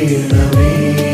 ചെയ്യണമേ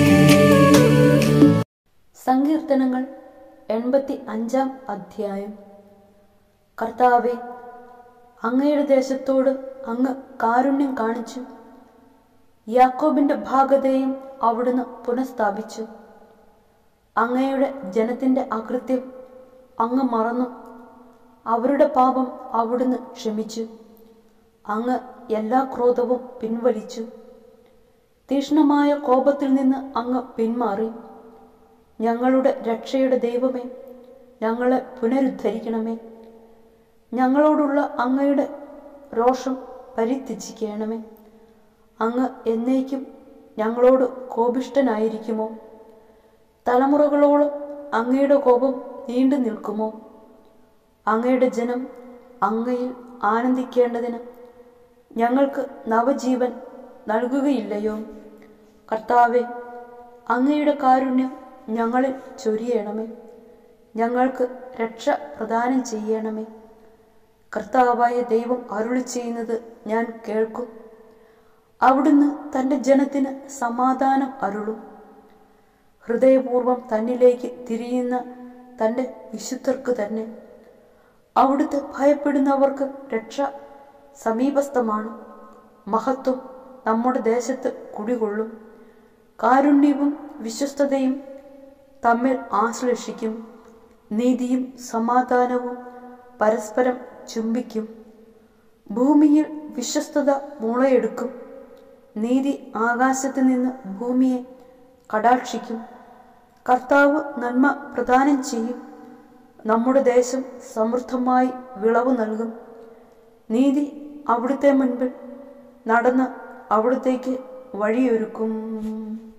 സങ്കീർത്തനങ്ങൾ എൺപത്തി അഞ്ചാം അധ്യായം കർത്താവെ അങ്ങയുടെ ദേശത്തോട് അങ്ങ് കാരുണ്യം കാണിച്ചു യാക്കോബിന്റെ ഭാഗതയും അവിടുന്ന് പുനഃസ്ഥാപിച്ചു അങ്ങയുടെ ജനത്തിന്റെ അകൃത്യം അങ്ങ് മറന്നു അവരുടെ പാപം അവിടുന്ന് ക്ഷമിച്ചു അങ്ങ് എല്ലാ ക്രോധവും പിൻവലിച്ചു തീക്ഷ്ണമായ കോപത്തിൽ നിന്ന് അങ്ങ് പിന്മാറി ഞങ്ങളുടെ രക്ഷയുടെ ദൈവമേ ഞങ്ങളെ പുനരുദ്ധരിക്കണമേ ഞങ്ങളോടുള്ള അങ്ങയുടെ രോഷം പരിത്യജിക്കണമേ അങ്ങ് എന്നേക്കും ഞങ്ങളോട് കോപിഷ്ടനായിരിക്കുമോ തലമുറകളോളം അങ്ങയുടെ കോപം നീണ്ടു നിൽക്കുമോ അങ്ങയുടെ ജനം അങ്ങയിൽ ആനന്ദിക്കേണ്ടതിന് ഞങ്ങൾക്ക് നവജീവൻ നൽകുകയില്ലയോ കർത്താവെ അങ്ങയുടെ കാരുണ്യം ഞങ്ങളിൽ ചൊരിയണമേ ഞങ്ങൾക്ക് രക്ഷ പ്രദാനം ചെയ്യണമേ കർത്താവായ ദൈവം അരുളി ചെയ്യുന്നത് ഞാൻ കേൾക്കും അവിടുന്ന് തൻ്റെ ജനത്തിന് സമാധാനം അരുളും ഹൃദയപൂർവം തന്നിലേക്ക് തിരിയുന്ന തൻ്റെ വിശുദ്ധർക്ക് തന്നെ അവിടുത്തെ ഭയപ്പെടുന്നവർക്ക് രക്ഷ സമീപസ്ഥമാണ് മഹത്വം നമ്മുടെ ദേശത്ത് കുടികൊള്ളും കാരുണ്യവും വിശ്വസ്തതയും തമ്മിൽ ആശ്ലേഷിക്കും നീതിയും സമാധാനവും പരസ്പരം ചുംബിക്കും ഭൂമിയിൽ വിശ്വസ്തത മുളയെടുക്കും നീതി ആകാശത്ത് നിന്ന് ഭൂമിയെ കടാക്ഷിക്കും കർത്താവ് നന്മ പ്രദാനം ചെയ്യും നമ്മുടെ ദേശം സമൃദ്ധമായി വിളവ് നൽകും നീതി അവിടുത്തെ മുൻപിൽ നടന്ന് അവിടുത്തേക്ക് വഴിയൊരുക്കും